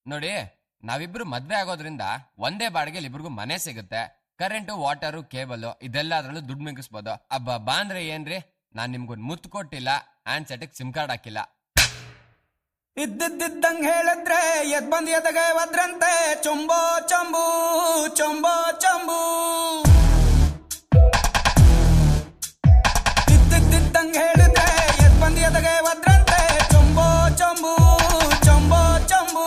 ನೋಡಿ ನಾವಿಬ್ರು ಮದ್ವೆ ಆಗೋದ್ರಿಂದ ಒಂದೇ ಬಾಡಿಗೆಲಿ ಇಬ್ರಿಗೂ ಮನೆ ಸಿಗುತ್ತೆ ಕರೆಂಟು ವಾಟರು ಕೇಬಲ್ ಇದೆಲ್ಲ ಅದ್ರಲ್ಲೂ ದುಡ್ಡು ಮಿಗಿಸ್ಬೋದು ಅಬ್ಬ ಬಾ ಅಂದ್ರೆ ಏನ್ರಿ ನಾನ್ ನಿಮ್ಗೊಂದ್ ಮುತ್ತು ಕೊಟ್ಟಿಲ್ಲ ಹ್ಯಾಂಡ್ ಸೆಟ್ಗೆ ಸಿಮ್ ಕಾರ್ಡ್ ಹಾಕಿಲ್ಲ ಇದ್ದಿದ್ದಂಗ್ ಹೇಳಿದ್ರೆ ಎದ್ ಬಂದ್ ಎದಗೆ ಒದ್ರಂತೆ ಚೊಂಬೋ ಚಂಬು ಚೊಂಬೋ ಚಂಬು ಇದ್ದಿದ್ದಂಗ್ ಹೇಳಿದ್ರೆ ಎದ್ ಬಂದ್ ಎದಗೆ ಒದ್ರಂತೆ ಚೊಂಬೋ ಚಂಬು ಚೊಂಬೋ ಚಂಬು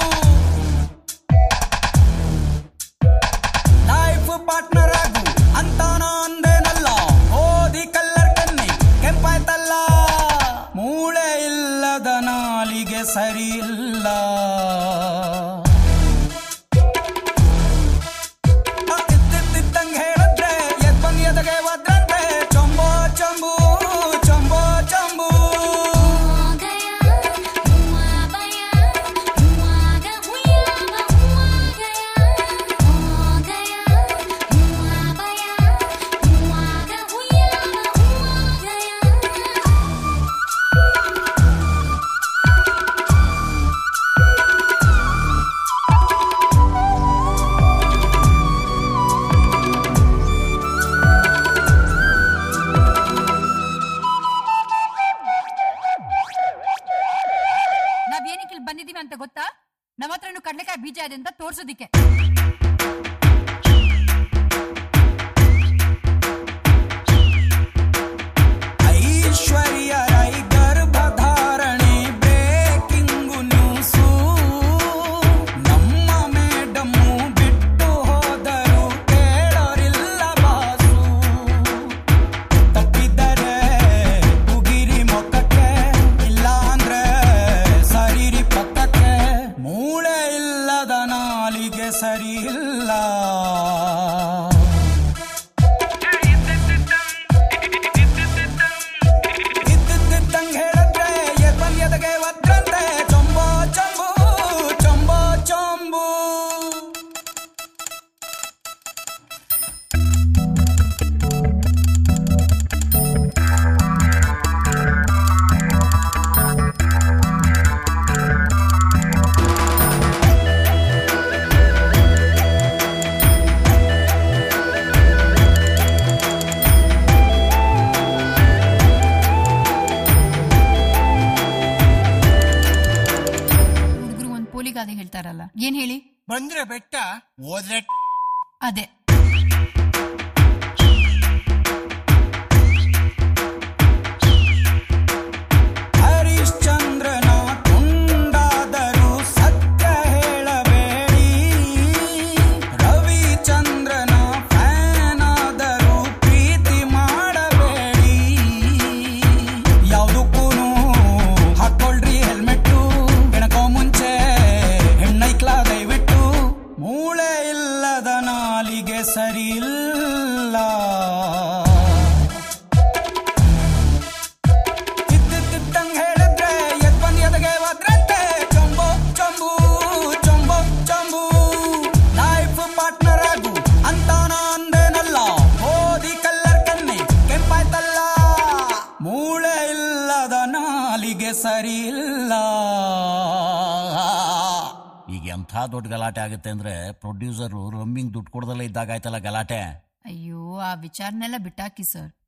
ಲೈಫ್ ಪಾರ್ಟ್ನರ್ ಆಗು ಅಂತ ಅಂದೇನಲ್ಲ ಓದಿ ಕಲ್ಲರ್ ಕಣ್ಣಿ ಕೆಂಪಾಯ್ತಲ್ಲ ಮೂಳೆ ಇಲ್ಲದ ನಾಲಿಗೆ ಸರಿ ಇಲ್ಲ ಇದ್ದಿದ್ದಂಗೆ ಹೇಳಿದ್ರೆ ಎದ್ ಬಂದ್ ಎದಗೆ ಒದ್ರಂತೆ ಚೊಂಬೋ ಚಂಬು ಚೊಂಬೋ ಚಂಬು गया हुआ बया हुआ गा हुआ हुआ गया हो गया हुआ बया हुआ गा हुआ हुआ गया ನಾವ್ ಏನಕ್ಕೆ ಇಲ್ಲಿ ಬಂದಿದೀವಿ ಅಂತ ಗೊತ್ತಾ ನಮ್ಮ ಹತ್ರ ಇನ್ನು ಕಡ್ಲೆಕಾಯಿ ಬೀಜ ಇದೆ ಅಂತ ತೋರ್ಸೋದಿಕ್ಕೆ ಐಶ್ವರ್ಯ ರೈ ಗರ್ಭಧಾರಣೆ ಬ್ರೇಕಿಂಗು ನ್ಯೂಸು ನಮ್ಮ ಮೇಡಮ್ಮು ಬಿಟ್ಟು ಹೋದರು ಕೇಳೋರಿಲ್ಲ ಬಾಸು ತಪ್ಪಿದರೆ ಉಗಿರಿ ಮೊಕ್ಕಕ್ಕೆ ಇಲ್ಲ ಅಂದ್ರೆ ಸರಿರಿ ಪಕ್ಕಕ್ಕೆ ಮೂಳೆ ಇಲ್ಲದ ನಾಲಿಗೆ ಸರಿ ಇಲ್ಲ ಇದ್ದಿದ್ದಂಗ್ ಹೇಳಿದ್ರೆ ಎದ್ ಬಂದ್ ಎದಗೆ ಒದ್ರಂತೆ ಚೊಂಬೋ ಚಂಬು ಚೊಂಬೋ ಚೊಂಬು ಹುಡುಗರು ಒಂದ್ ಪೋಲಿಗಾದೆ ಹೇಳ್ತಾರಲ್ಲ ಏನ್ ಹೇಳಿ ಬಂದ್ರೆ ಬೆಟ್ಟ ಹೋದ್ರೆ ಅದೇ ಹರಿಶ್ಚಂದ್ರನ ತುಂಡಾದರೂ ಸತ್ಯ ಹೇಳಬೇಡಿ ರವಿಚಂದ್ರನ ಫ್ಯಾನ್ ಆದರೂ ಪ್ರೀತಿ ಮಾಡಬೇಡಿ ಯಾವುದಕ್ಕೂ ಹಾಕೊಳ್ರಿ ಹೆಲ್ಮೆಟ್ಟು ಎಣಕೋ ಮುಂಚೆ ಹೆಣ್ಣೈಕ್ಲ ದಯವಿಟ್ಟು ಮೂಳೆ ಇಲ್ಲದ ನಾಲಿಗೆ ಸರಿ ಇಲ್ಲ ಇದ್ದಿದ್ದಂಗ್ ಹೇಳಿದ್ರೆ ಎದ್ ಬಂದ್ ಎದಗೆ ಒದ್ರಂತೆ ಚೊಂಬೋ ಚೊಂಬು ಚೊಂಬೋ ಚೊಂಬು ಲೈಫ್ ಪಾರ್ಟ್ನರ್ ಆಗು ಅಂತ ಅಂದೇನಲ್ಲ ಓದಿ ಕಲ್ಲರ್ ಕಣ್ಣಿ ಕೆಂಪಾಯ್ತಲ್ಲ ಮೂಳೆ ಇಲ್ಲದ ನಾಲಿಗೆ ಸರಿ ಇಲ್ಲ ಈಗ ಎಂಥ ದೊಡ್ಡ ಗಲಾಟೆ ಆಗುತ್ತೆ ಅಂದ್ರೆ ಪ್ರೊಡ್ಯೂಸರು ರಮ್ಮಿಂಗ್ ದುಡ್ಡು ಕೊಡದಲ್ಲೇ ಇದ್ದಾಗ ಆಯ್ತಲ್ಲ ಗಲಾಟೆ ಅಯ್ಯೋ ಆ ವಿಚಾರನೆಲ್ಲ ಬಿಟ್ಟಾಕಿ ಸರ್